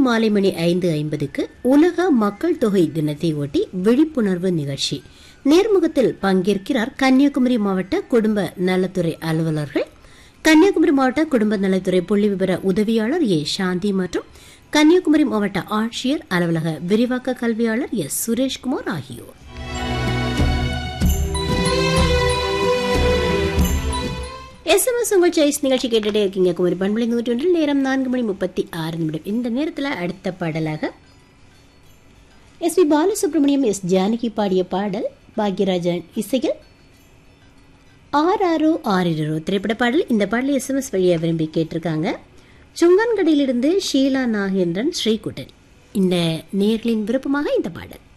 மாலை மணி ஐந்து ஐம்பதுக்கு உலக மக்கள் தொகை தினத்தை ஒட்டி விழிப்புணர்வு நிகழ்ச்சி நேர்முகத்தில் பங்கேற்கிறார் கன்னியாகுமரி மாவட்ட குடும்ப நலத்துறை அலுவலர்கள் கன்னியாகுமரி மாவட்ட குடும்ப நலத்துறை புள்ளி விவர உதவியாளர் ஏ சாந்தி மற்றும் கன்னியாகுமரி மாவட்ட ஆட்சியர் அலுவலக விரிவாக்க கல்வியாளர் எஸ் சுரேஷ்குமார் ஆகியோர் எஸ்எம்எஸ் உங்கள் சாய்ஸ் நிகழ்ச்சி கேட்டுட்டே இருக்கீங்க குமரி பண்பலை நூற்றி ஒன்றில் நேரம் நான்கு மணி முப்பத்தி ஆறு நிமிடம் இந்த நேரத்தில் அடுத்த பாடலாக S P Balasubrahmanyam S Janaki பாடிய பாடல் பாக்யராஜன் இசையில் ஆறாரோ ஆறிரோ திரைப்பட பாடல் இந்த பாடலை எஸ்எம்எஸ் வழியாக விரும்பி கேட்டிருக்காங்க சுங்கன்கடையிலிருந்து ஷீலா நாகேந்திரன் ஸ்ரீகுட்டன் இந்த நேர்களின் விருப்பமாக இந்த பாடல்